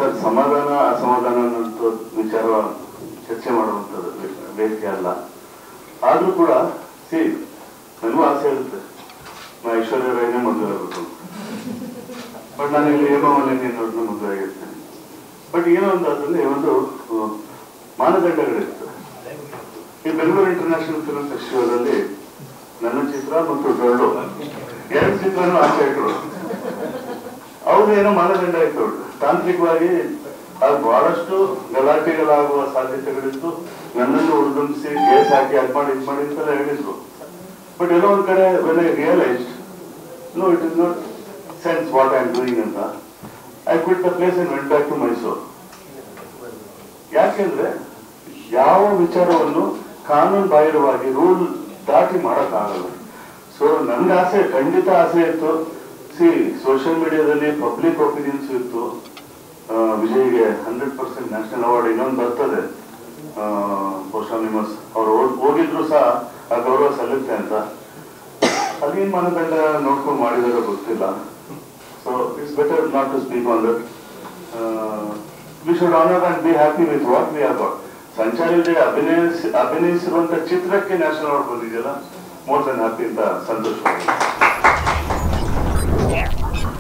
sir ಸಮಾಧಾನ ಅಸಮಾಧಾನ ಅನ್ನೋಂಥ ವಿಚಾರ ಚರ್ಚೆ ಮಾಡುವಂಥದ್ದು ವೆ- ವೇದಿಕೆ ಅಲ್ಲ ಆದ್ರೂ ಕೂಡ ಸಿ ನನಗೂ ಆಸೆ ಇರುತ್ತೆ ನಾ ಐಶ್ವರ್ಯ ರೈನೇ ಮದುವೆ ಆಗಬೇಕು ಬಟ್ ನಾನು ಇಲ್ಲಿ ಹೇಮಾವಲ್ಲಿ ನೋಡಿದ್ರೆ ಮದುವೆ ಆಗಿರ್ತೇನೆ ಬಟ್ ಏನೋ ಒಂದು ಅದರಲ್ಲಿ ಒಂದು ಆ, ಮಾನದಂಡಗಳಿರ್ತದೆ ಈ ಬೆಂಗಳೂರು ಇಂಟರ್ನ್ಯಾಷನಲ್ ಫಿಲ್ಮ್ ಫೆಸ್ಟಿವಲ್ ಅಲ್ಲಿ ನನ್ನ ಚಿತ್ರ ಮತ್ತು ಡೊಳ್ಳು ಎರಡು ಚಿತ್ರನೂ ಆಚೆ ಇಟ್ರು ಅವ್ರು ಏನೋ ಮಾನದಂಡ ಇತ್ತು ತಾಂತ್ರಿಕವಾಗಿ ಅದು ಬಹಳಷ್ಟು ಗಲಾಟೆಗಳಾಗುವ ಸಾಧ್ಯತೆಗಳಿತ್ತು ನನ್ನನ್ನು ಹುರಿದುಂಬಿಸಿ ಕೇಸ್ ಹಾಕಿ ಅದ್ ಮಾಡಿ ಇದ್ ಮಾಡಿ ಅಂತೆಲ್ಲ ಹೇಳಿದ್ರು ಬಟ್ ಎಲ್ಲೋ ಒಂದ್ ಕಡೆ when I realise no it is not sense what I am doing ಅಂತ I quit the place and went back to Mysuru ಯಾಕೆಂದ್ರೆ ಯಾವ ವಿಚಾರವನ್ನು ಕಾನೂನು ಬಾಹಿರವಾಗಿ ರೂಲ್ ದಾಟಿ ಮಾಡಕ್ಕಾಗಲ್ಲ ಸೊ ನನ್ಗೆ ಆಸೆ ಖಂಡಿತ ಆಸೆ ಇತ್ತು ಸಿ ಸೋಷಿಯಲ್ ಮೀಡಿಯಾದಲ್ಲಿ ಪಬ್ಲಿಕ್ ಒಪಿನಿಯನ್ಸ್ ಇತ್ತು ಆ, ವಿಜಯ್ಗೆ ಹಂಡ್ರೆಡ್ ಪರ್ಸೆಂಟ್ ನ್ಯಾಷನಲ್ ಅವಾರ್ಡ್ ಇನ್ನೊಂದು ಬರ್ತದೆ ಆ, ಬಹುಶಃ ನಿಮ್ಮ ಅವ್ರು ಹೋಗ್- ಹೋಗಿದ್ರು ಸಹ ಆ ಗೌರವ ಸಲ್ಲುತ್ತೆ ಅಂತ ಅದೇನ್ ಮಾನದಂಡ ನೋಡ್ಕೊಂಡು ಮಾಡಿದಾರೋ ಗೊತ್ತಿಲ್ಲ so it's better not to speak on that we should honour and be happy with what we are got Sanchari Vijay ಅಭಿನಯಿಸಿ ಅಭಿನಯಿಸಿರುವಂತ ಚಿತ್ರಕ್ಕೆ ನ್ಯಾಷನಲ್ ಅವಾರ್ಡ್ ಬಂದಿದೆಯಲ್ಲ ಮೋರ್ ದನ್ ಹ್ಯಾಪಿ ಅಂತ ಸಂತೋಷವಾಗಿದೆ